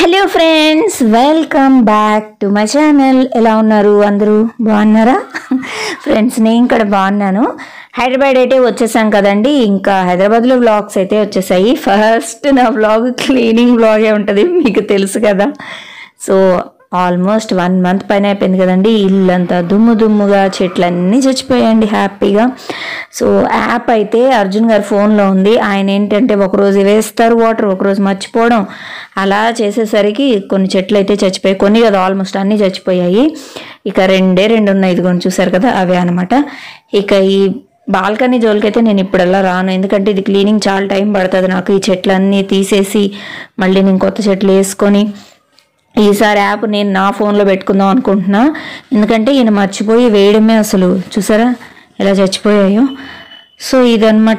hello friends welcome back to my channel ఎలా ఉన్నారు అందరూ బాగున్నారా ఫ్రెండ్స్ నేను ఇక్కడ బాగున్నాను హైదరాబాద్ అయితే వచ్చేసాం కదండి ఇంకా హైదరాబాద్లో వ్లాగ్స్ అయితే వచ్చేసాయి ఫస్ట్ నా వ్లాగ్ క్లీనింగ్ వ్లాగే ఉంటుంది మీకు తెలుసు కదా సో ఆల్మోస్ట్ వన్ మంత్ పైన అయిపోయింది కదండి ఇల్లంతా దుమ్ము దుమ్ముగా చెట్లన్నీ చచ్చిపోయాయండి హ్యాపీగా సో యాప్ అయితే అర్జున్ గారి ఫోన్లో ఉంది ఆయన ఏంటంటే ఒకరోజు వేస్తారు వాటర్ ఒకరోజు మర్చిపోవడం అలా చేసేసరికి కొన్ని చెట్లు అయితే చచ్చిపోయాయి కొన్ని కదా ఆల్మోస్ట్ అన్నీ చచ్చిపోయాయి ఇక రెండే రెండు ఉన్నాయి ఇదిగోండి చూసారు కదా అవే అనమాట ఇక ఈ బాల్కనీ జోలికైతే నేను ఇప్పుడల్లా రాను ఎందుకంటే ఇది క్లీనింగ్ చాలా టైం పడుతుంది నాకు ఈ చెట్లన్నీ తీసేసి మళ్ళీ నేను కొత్త చెట్లు వేసుకొని ఈసారి యాప్ నేను నా ఫోన్లో పెట్టుకుందాం అనుకుంటున్నా ఎందుకంటే ఈయన మర్చిపోయి వేయడమే అసలు చూసారా ఎలా చచ్చిపోయాయో సో ఇదన్నమాట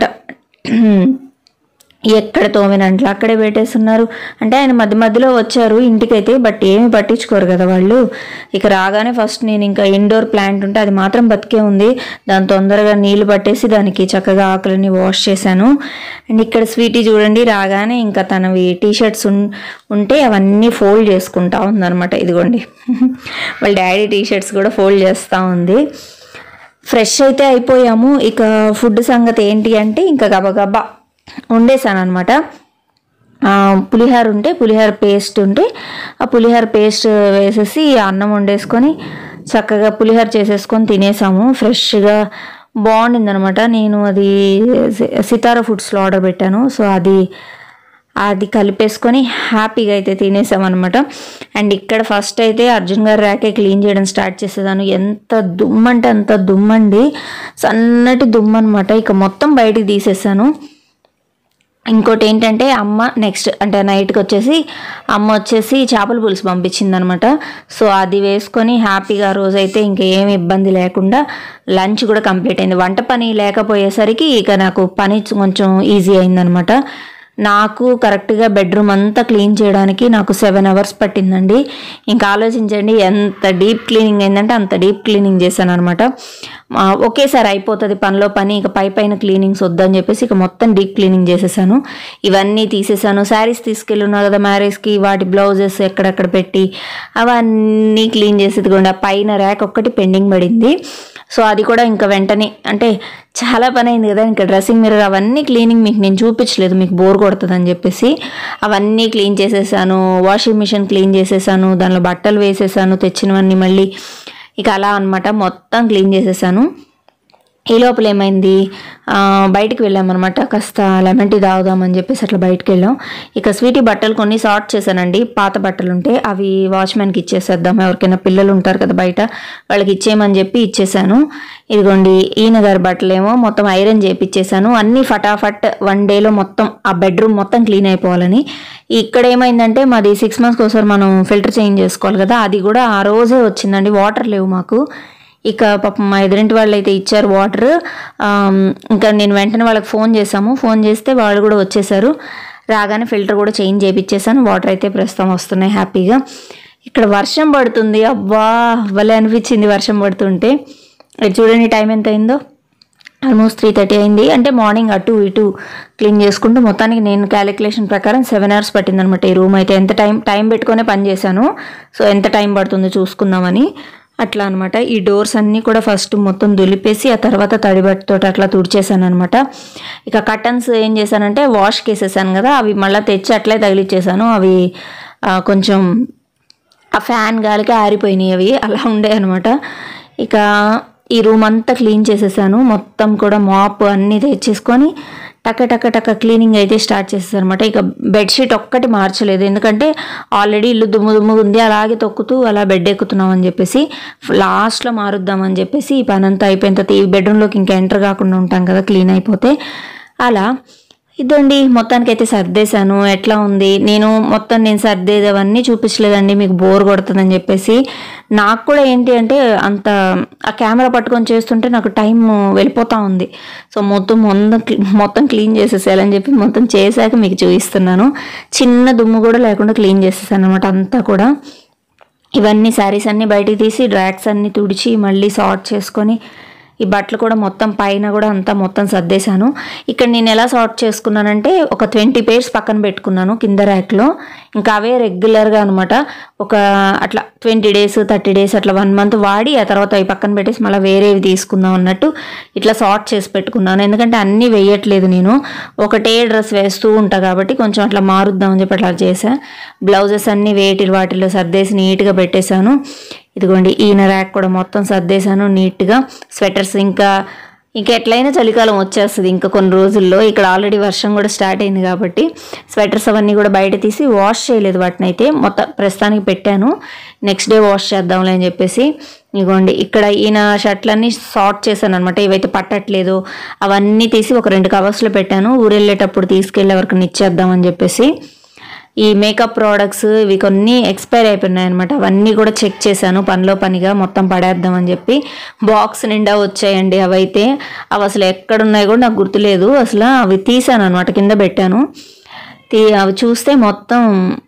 ఎక్కడ తోమినంట్లు అక్కడే పెట్టేస్తున్నారు అంటే ఆయన మధ్య మధ్యలో వచ్చారు ఇంటికైతే బట్ ఏమి పట్టించుకోరు కదా వాళ్ళు ఇక రాగానే ఫస్ట్ నేను ఇంకా ఇండోర్ ప్లాంట్ ఉంటే అది మాత్రం బతికే ఉంది దాని తొందరగా నీళ్లు పట్టేసి దానికి చక్కగా ఆకులని వాష్ చేశాను అండ్ ఇక్కడ స్వీటీ చూడండి రాగానే ఇంకా తనవి టీ షర్ట్స్ ఉంటే అవన్నీ ఫోల్డ్ చేసుకుంటా ఉందన్నమాట ఇదిగోండి వాళ్ళ డాడీ టీ షర్ట్స్ కూడా ఫోల్డ్ చేస్తూ ఉంది ఫ్రెష్ అయితే అయిపోయాము ఇక ఫుడ్ సంగతి ఏంటి అంటే ఇంకా గబగబా వండేసాను అనమాట పులిహార ఉంటే పులిహార పేస్ట్ ఉంటే ఆ పులిహార పేస్ట్ వేసేసి అన్నం వండేసుకొని చక్కగా పులిహార చేసేసుకొని తినేసాము ఫ్రెష్గా బాగుండింది అనమాట నేను అది సితారా ఫుడ్స్లో ఆర్డర్ పెట్టాను సో అది అది కలిపేసుకొని హ్యాపీగా అయితే తినేసామన్నమాట అండ్ ఇక్కడ ఫస్ట్ అయితే అర్జున్ గారు ర్యాకే క్లీన్ చేయడం స్టార్ట్ చేసేదాను ఎంత దుమ్మంటే అంత దుమ్మండి సన్నటి దుమ్ము అనమాట ఇక మొత్తం బయటికి తీసేసాను ఇంకోటి ఏంటంటే అమ్మ నెక్స్ట్ అంటే నైట్కి వచ్చేసి అమ్మ వచ్చేసి చేపల పులుసు పంపించింది అనమాట సో అది వేసుకొని హ్యాపీగా రోజైతే ఇంకా ఏమి ఇబ్బంది లేకుండా లంచ్ కూడా కంప్లీట్ అయింది వంట పని లేకపోయేసరికి ఇక నాకు పని కొంచెం ఈజీ అయిందనమాట నాకు కరెక్ట్గా బెడ్రూమ్ అంతా క్లీన్ చేయడానికి నాకు సెవెన్ అవర్స్ పట్టిందండి ఇంకా ఆలోచించండి ఎంత డీప్ క్లీనింగ్ అయిందంటే అంత డీప్ క్లీనింగ్ చేశాను అనమాట ఒకేసారి అయిపోతుంది పనిలో పని ఇక పై పైన క్లీనింగ్స్ వద్దని చెప్పేసి ఇక మొత్తం డీప్ క్లీనింగ్ చేసేసాను ఇవన్నీ తీసేసాను శారీస్ తీసుకెళ్ళున్నా కదా మ్యారేజ్కి వాటి బ్లౌజెస్ ఎక్కడెక్కడ పెట్టి అవన్నీ క్లీన్ చేసి ఇదిగోండి ఆ పైన ర్యాక్ ఒక్కటి పెండింగ్ పడింది సో అది కూడా ఇంకా వెంటనే అంటే చాలా పని అయింది కదా ఇంకా డ్రెస్సింగ్ మిర్రర్ అవన్నీ క్లీనింగ్ మీకు నేను చూపించలేదు మీకు బోర్ కొడుతుందని చెప్పేసి అవన్నీ క్లీన్ చేసేసాను వాషింగ్ మిషన్ క్లీన్ చేసేసాను దానిలో బట్టలు వేసేసాను తెచ్చినవన్నీ మళ్ళీ ఇక అలా అనమాట మొత్తం క్లీన్ చేసేసాను ఈ లోపల ఏమైంది బయటికి వెళ్ళామన్నమాట కాస్త లెమన్ టీ తాగుదామని చెప్పేసి అట్లా బయటకు వెళ్ళాం ఇక స్వీటీ బట్టలు కొన్ని సార్ట్ చేశానండి పాత బట్టలు ఉంటే అవి వాచ్మెన్కి ఇచ్చేసేద్దాం ఎవరికైనా పిల్లలు ఉంటారు కదా బయట వాళ్ళకి ఇచ్చేయమని చెప్పి ఇచ్చేసాను ఇదిగోండి ఈయన గారి బట్టలేమో మొత్తం ఐరన్ చేపిచ్చేసాను అన్నీ ఫటాఫట్ వన్ డేలో మొత్తం ఆ బెడ్రూమ్ మొత్తం క్లీన్ అయిపోవాలని ఇక్కడ ఏమైందంటే మాది సిక్స్ మంత్స్కి ఒకసారి మనం ఫిల్టర్ చేంజ్ చేసుకోవాలి కదా అది కూడా ఆ రోజే వచ్చిందండి వాటర్ లేవు మాకు ఇక పాపం మా ఎదురింటి వాళ్ళు అయితే ఇచ్చారు వాటర్ ఇంకా నేను వెంటనే వాళ్ళకి ఫోన్ చేశాము ఫోన్ చేస్తే వాళ్ళు కూడా వచ్చేసారు రాగానే ఫిల్టర్ కూడా చేంజ్ చేయించేసాను వాటర్ అయితే ప్రస్తుతం వస్తున్నాయి హ్యాపీగా ఇక్కడ వర్షం పడుతుంది అబ్బా భలే అనిపించింది వర్షం పడుతుంటే ఇది చూడండి టైం ఎంత అయిందో ఆల్మోస్ట్ త్రీ థర్టీ అయింది అంటే మార్నింగ్ అటు ఇటు క్లీన్ చేసుకుంటూ మొత్తానికి నేను క్యాలిక్యులేషన్ ప్రకారం సెవెన్ అవర్స్ పట్టిందనమాట ఈ రూమ్ అయితే ఎంత టైం టైం పెట్టుకునే పని చేశాను సో ఎంత టైం పడుతుందో చూసుకుందామని అట్లా అనమాట ఈ డోర్స్ అన్నీ కూడా ఫస్ట్ మొత్తం దులిపేసి ఆ తర్వాత తడిబట్టతో అట్లా తుడిచేసాను అనమాట ఇక కటన్స్ ఏం చేశానంటే వాష్ కేసేసాను కదా అవి మళ్ళీ తెచ్చి అట్లే తగిలిచ్చేసాను అవి కొంచెం ఆ ఫ్యాన్ గాలికి ఆరిపోయినాయి అవి అలా ఉండే అనమాట ఇక ఈ రూమ్ అంతా క్లీన్ చేసేసాను మొత్తం కూడా మాప్ అన్నీ తెచ్చేసుకొని టక్క టక్క టక్క క్లీనింగ్ అయితే స్టార్ట్ చేసేసారు అనమాట ఇక బెడ్షీట్ ఒక్కటి మార్చలేదు ఎందుకంటే ఆల్రెడీ ఇల్లు దుమ్ము దుమ్ము ఉంది అలాగే తొక్కుతూ అలా బెడ్ ఎక్కుతున్నాం అని చెప్పేసి లాస్ట్లో మారుద్దామని చెప్పేసి ఈ పని అంతా అయిపోయిన తర్వాత ఈ బెడ్రూమ్లోకి ఇంకా ఎంటర్ కాకుండా ఉంటాం కదా క్లీన్ అయిపోతే అలా ఇదండి మొత్తానికి అయితే సర్దేశాను ఎట్లా ఉంది నేను మొత్తం నేను సర్దేది అవన్నీ చూపించలేదండి మీకు బోర్ కొడుతుందని చెప్పేసి నాకు కూడా ఏంటి అంటే అంత ఆ కెమెరా పట్టుకొని చేస్తుంటే నాకు టైం వెళ్ళిపోతూ ఉంది సో మొత్తం మొత్తం మొత్తం క్లీన్ చేసేసేయాలని చెప్పి మొత్తం చేశాక మీకు చూపిస్తున్నాను చిన్న దుమ్ము కూడా లేకుండా క్లీన్ చేసేసాను అనమాట అంతా కూడా ఇవన్నీ శారీస్ అన్నీ బయటికి తీసి డ్రాక్స్ అన్నీ తుడిచి మళ్ళీ సార్ట్ చేసుకొని ఈ బట్టలు కూడా మొత్తం పైన కూడా అంతా మొత్తం సర్దేశాను ఇక్కడ నేను ఎలా సార్ట్ చేసుకున్నానంటే ఒక ట్వంటీ పేర్స్ పక్కన పెట్టుకున్నాను కింద ర్యాక్లో ఇంకా అవే రెగ్యులర్గా అనమాట ఒక అట్లా ట్వంటీ డేస్ థర్టీ డేస్ అట్లా వన్ మంత్ వాడి ఆ తర్వాత అవి పక్కన పెట్టేసి మళ్ళీ వేరేవి తీసుకుందాం అన్నట్టు ఇట్లా సార్ట్ చేసి పెట్టుకున్నాను ఎందుకంటే అన్నీ వేయట్లేదు నేను ఒకటే డ్రెస్ వేస్తూ ఉంటా కాబట్టి కొంచెం అట్లా మారుద్దామని చెప్పి అట్లా చేసా బ్లౌజెస్ అన్నీ వేటి వాటిలో సర్దేసి నీట్గా పెట్టేశాను ఇదిగోండి ఈయన ర్యాక్ కూడా మొత్తం సర్దేశాను నీట్గా స్వెటర్స్ ఇంకా ఇంకా ఎట్లయినా చలికాలం వచ్చేస్తుంది ఇంకా కొన్ని రోజుల్లో ఇక్కడ ఆల్రెడీ వర్షం కూడా స్టార్ట్ అయింది కాబట్టి స్వెటర్స్ అవన్నీ కూడా బయట తీసి వాష్ చేయలేదు వాటిని అయితే మొత్తం ప్రస్తుతానికి పెట్టాను నెక్స్ట్ డే వాష్ చేద్దాంలే అని చెప్పేసి ఇగోండి ఇక్కడ ఈయన షర్ట్లన్నీ సార్ట్ చేశాను అనమాట ఏవైతే పట్టట్లేదు అవన్నీ తీసి ఒక రెండు కవర్స్లో పెట్టాను ఊరెళ్ళేటప్పుడు తీసుకెళ్ళి ఎవరికైనా ఇచ్చేద్దామని చెప్పేసి ఈ మేకప్ ప్రోడక్ట్స్ ఇవి కొన్ని ఎక్స్పైర్ అయిపోయినాయి అనమాట అవన్నీ కూడా చెక్ చేశాను పనిలో పనిగా మొత్తం పడేద్దామని చెప్పి బాక్స్ నిండా వచ్చాయండి అవైతే అవి అసలు ఎక్కడున్నాయో కూడా నాకు గుర్తులేదు అసలు అవి తీసాను అనమాట కింద పెట్టాను తీ అవి చూస్తే మొత్తం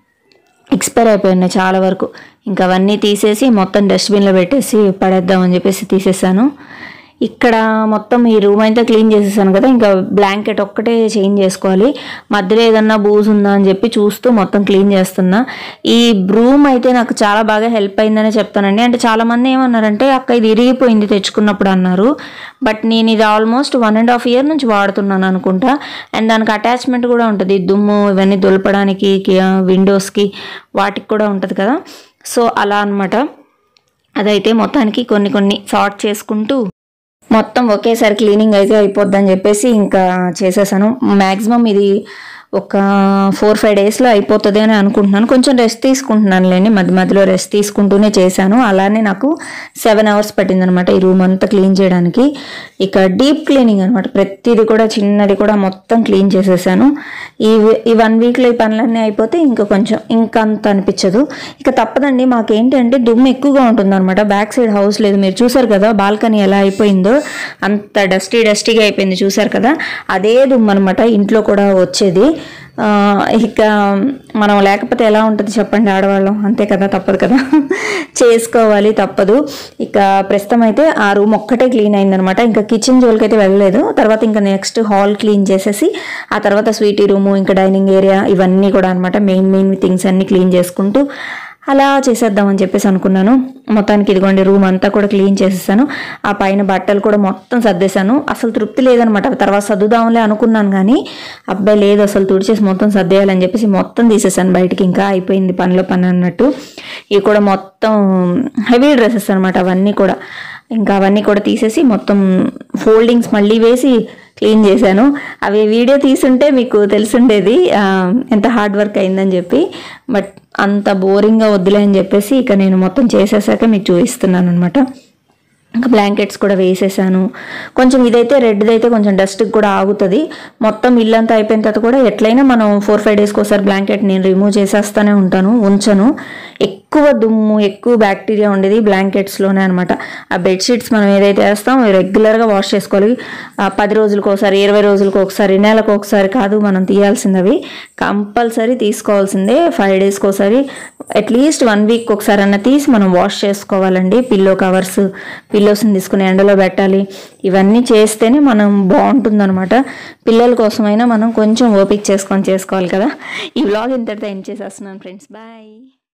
ఎక్స్పైర్ అయిపోయినాయి చాలా వరకు ఇంకా అవన్నీ తీసేసి మొత్తం డస్ట్బిన్లో పెట్టేసి పడేద్దామని చెప్పేసి తీసేసాను ఇక్కడ మొత్తం ఈ రూమ్ అయితే క్లీన్ చేసేసాను కదా ఇంకా బ్లాంకెట్ ఒక్కటే చేంజ్ చేసుకోవాలి మధ్యలో ఏదన్నా బూజ్ ఉందా అని చెప్పి చూస్తూ మొత్తం క్లీన్ చేస్తున్నా ఈ రూమ్ అయితే నాకు చాలా బాగా హెల్ప్ అయిందనే చెప్తానండి అంటే చాలా మంది ఏమన్నారంటే అక్క ఇది ఇరిగిపోయింది తెచ్చుకున్నప్పుడు అన్నారు బట్ నేను ఇది almost one and half year నుంచి వాడుతున్నాను అనుకుంటా అండ్ దానికి అటాచ్మెంట్ కూడా ఉంటుంది దుమ్ము ఇవన్నీ దులపడానికి విండోస్కి వాటికి కూడా ఉంటుంది కదా సో అలా అనమాట అదైతే మొత్తానికి కొన్ని కొన్ని సార్ట్ చేసుకుంటూ మొత్తం ఒకేసారి క్లీనింగ్ అయితే అయిపోద్దని చెప్పేసి ఇంకా చేసేసాను మ్యాక్సిమం ఇది ఒక ఫోర్ ఫైవ్ డేస్లో అయిపోతుంది అని అనుకుంటున్నాను కొంచెం రెస్ట్ తీసుకుంటున్నాను లేండి మధ్య మధ్యలో రెస్ట్ తీసుకుంటూనే చేశాను అలానే నాకు సెవెన్ అవర్స్ పట్టిందనమాట ఈ రూమ్ అంతా క్లీన్ చేయడానికి ఇక డీప్ క్లీనింగ్ అనమాట ప్రతిదీ కూడా చిన్నది కూడా మొత్తం క్లీన్ చేసేసాను ఈ ఈ వన్ వీక్లో ఈ పనులన్నీ అయిపోతే ఇంకా కొంచెం ఇంకా అంత అనిపించదు ఇక తప్పదండి మాకేంటంటే దుమ్ము ఎక్కువగా ఉంటుందన్నమాట బ్యాక్ సైడ్ హౌస్ లేదు మీరు చూసారు కదా బాల్కనీ ఎలా అయిపోయిందో అంత డస్టీ డస్టీగా అయిపోయింది చూసారు కదా అదే దుమ్ము అనమాట ఇంట్లో కూడా వచ్చేది ఆ, ఇక మనం లేకపోతే ఎలా ఉంటుంది చెప్పండి ఆడవాళ్ళం అంతే కదా తప్పదు కదా చేసుకోవాలి తప్పదు ఇక ప్రస్తుతం అయితే ఆ రూమ్ ఒక్కటే క్లీన్ అయిందనమాట ఇంకా కిచెన్ జోలికి అయితే వెళ్ళలేదు తర్వాత ఇంకా నెక్స్ట్ హాల్ క్లీన్ చేసేసి ఆ తర్వాత స్వీటీ రూము ఇంకా డైనింగ్ ఏరియా ఇవన్నీ కూడా అనమాట మెయిన్ మెయిన్ థింగ్స్ అన్ని క్లీన్ చేసుకుంటూ అలా చేసేద్దామని చెప్పేసి అనుకున్నాను మొత్తానికి ఇదిగోండి రూమ్ అంతా కూడా క్లీన్ చేసేసాను ఆ పైన బట్టలు కూడా మొత్తం సర్దేశాను అసలు తృప్తి లేదనమాట తర్వాత సర్దుదాంలే అనుకున్నాను కానీ అబ్బాయి లేదు అసలు తుడిచేసి మొత్తం సర్దేయాలని చెప్పేసి మొత్తం తీసేసాను బయటికి ఇంకా అయిపోయింది పనిలో పని అన్నట్టు ఇవి కూడా మొత్తం హెవీ డ్రెస్సెస్ అనమాట అవన్నీ కూడా ఇంకా అవన్నీ కూడా తీసేసి మొత్తం ఫోల్డింగ్స్ మళ్ళీ వేసి క్లీన్ చేశాను అవి వీడియో తీసుంటే మీకు తెలిసుండేది ఆ, ఎంత హార్డ్ వర్క్ అయిందని చెప్పి బట్ అంత బోరింగ్గా వద్దులే అని చెప్పేసి ఇక నేను మొత్తం చేసేసాక మీకు చూపిస్తున్నాను అనమాట ఇంకా బ్లాంకెట్స్ కూడా వేసేసాను కొంచెం ఇదైతే రెడ్ది అయితే కొంచెం డస్ట్కి కూడా ఆగుతుంది మొత్తం ఇల్లంతా అయిపోయిన తర్వాత కూడా ఎట్లయినా మనం ఫోర్ ఫైవ్ డేస్కి ఒకసారి బ్లాంకెట్ నేను రిమూవ్ చేసేస్తానే ఉంటాను ఉంచను ఎక్కువ దుమ్ము ఎక్కువ బ్యాక్టీరియా ఉండేది బ్లాంకెట్స్లోనే అనమాట ఆ బెడ్షీట్స్ మనం ఏదైతే వేస్తామో రెగ్యులర్గా వాష్ చేసుకోవాలి ఆ, పది రోజులకు ఒకసారి ఇరవై రోజులకు ఒకసారి నెలకు ఒకసారి కాదు మనం తీయాల్సిందవి కంపల్సరీ తీసుకోవాల్సిందే ఫైవ్ డేస్కి ఒకసారి అట్లీస్ట్ వన్ వీక్ ఒకసారి అన్న తీసి మనం వాష్ చేసుకోవాలండి పిల్లో కవర్స్ పిల్లోస్ని తీసుకుని ఎండలో పెట్టాలి ఇవన్నీ చేస్తేనే మనం బాగుంటుందన్నమాట పిల్లల కోసమైనా మనం కొంచెం ఓపిక చేసుకొని చేసుకోవాలి కదా ఈ వ్లాగ్ ఇంతటితో ఎండ్ చేసేస్తున్నాను ఫ్రెండ్స్ బాయ్